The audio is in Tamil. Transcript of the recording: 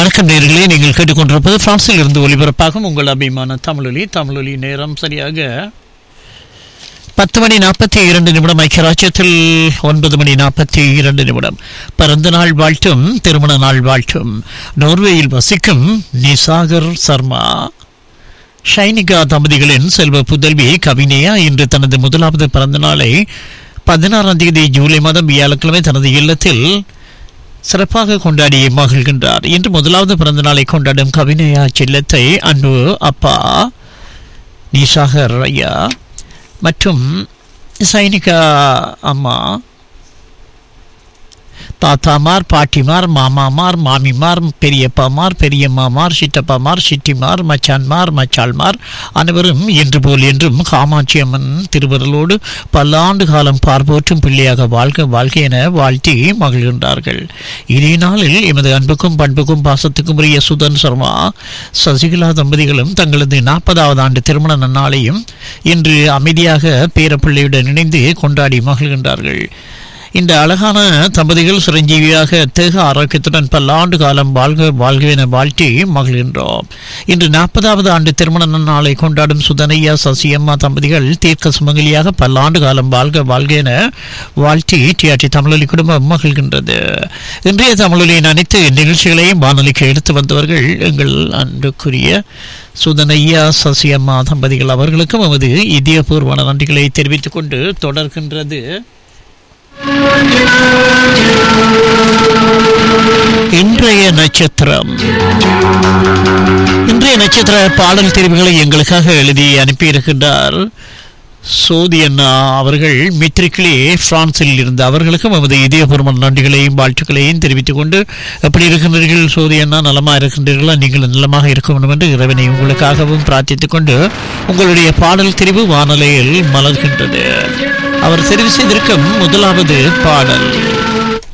வணக்கம் நேர்களே நீங்கள் கேட்டுக்கொண்டிருப்பது பிரான்சில் இருந்து ஒலிபரப்பாகும் உங்கள் அபிமான தமிழொலி தமிழொலி நேரம் சரியாக பத்து மணி நாற்பத்தி இரண்டு நிமிடம் ஐக்கியராஜ்யத்தில் ஒன்பது மணி நாற்பத்தி இரண்டு நிமிடம் பிறந்த நாள் வாழ்த்தும் திருமண நாள் வாழ்த்தும் நோர்வேயில் வசிக்கும் நிசாகர் சர்மா ஷைனிகா தம்பதிகளின் செல்வ புதல்வி கவினேயா இன்று தனது முதலாவது பிறந்த நாளை பதினாறாம் தேதி ஜூலை மாதம் வியாழக்கிழமை தனது இல்லத்தில் சிறப்பாக கொண்டாடி மகிழ்கின்றார் இன்று முதலாவது பிறந்த நாளை கொண்டாடும் கவினயா செல்லத்தை அன்பு அப்பா நிசாகர் ஐயா மற்றும் சைனிகா அம்மா தாத்தாமார் பாட்டிமார் மாமாமார் மாமிமார் பெரியப்பாமார் பெரியம்மாமார் சித்தப்பாமார் சிட்டிமார் மச்சான்மார் மச்சாள்மார் அனைவரும் என்று போல் என்றும் காமாட்சி அம்மன் திருவருளோடு பல்லாண்டு காலம் பார்ப்போற்றும் பிள்ளையாக வாழ்க வாழ்க என வாழ்த்தி மகிழ்கின்றார்கள் இதே நாளில் எமது அன்புக்கும் பண்புக்கும் பாசத்துக்கும் உரிய சுதன் சர்மா சசிகலா தம்பதிகளும் தங்களது நாற்பதாவது ஆண்டு திருமண நன்னாளையும் இன்று அமைதியாக பேரப்பிள்ளையுடன் இணைந்து கொண்டாடி மகிழ்கின்றார்கள் இந்த அழகான தம்பதிகள் சிரஞ்சீவியாக தேக ஆரோக்கியத்துடன் பல்லாண்டு காலம் வாழ்க வாழ்க என வாழ்த்தி மகிழ்கின்றோம் இன்று நாற்பதாவது ஆண்டு திருமண நாளை கொண்டாடும் சுதனையா சசியம்மா தம்பதிகள் தீர்க்க சுமங்கலியாக பல்லாண்டு காலம் வாழ்க வாழ்க என வாழ்த்தி டிஆர்டி தமிழொலி குடும்பம் மகிழ்கின்றது இன்றைய தமிழொலியின் அனைத்து நிகழ்ச்சிகளையும் வானொலிக்கு எடுத்து வந்தவர்கள் எங்கள் அன்புக்குரிய சுதனையா சசியம்மா தம்பதிகள் அவர்களுக்கும் நமது இதயபூர்வமான நன்றிகளை தெரிவித்துக் கொண்டு தொடர்கின்றது இன்றைய நட்சத்திரம் இன்றைய நட்சத்திர பாடல் தெரிவுகளை எங்களுக்காக எழுதி அனுப்பியிருக்கின்றார் சோதி அண்ணா அவர்கள் மெட்ரிக்லே பிரான்சில் இருந்து அவர்களுக்கும் நமது இதயபூர்வமான நன்றிகளையும் வாழ்த்துக்களையும் தெரிவித்துக் கொண்டு எப்படி இருக்கின்றீர்கள் சோதி அண்ணா நலமாக இருக்கின்றீர்களா நீங்கள் நலமாக இருக்க வேண்டும் என்று இறைவனை உங்களுக்காகவும் பிரார்த்தித்துக் கொண்டு உங்களுடைய பாடல் தெரிவு வானொலியில் மலர்கின்றது அவர் தெரிவு செய்திருக்கும் முதலாவது பாடல்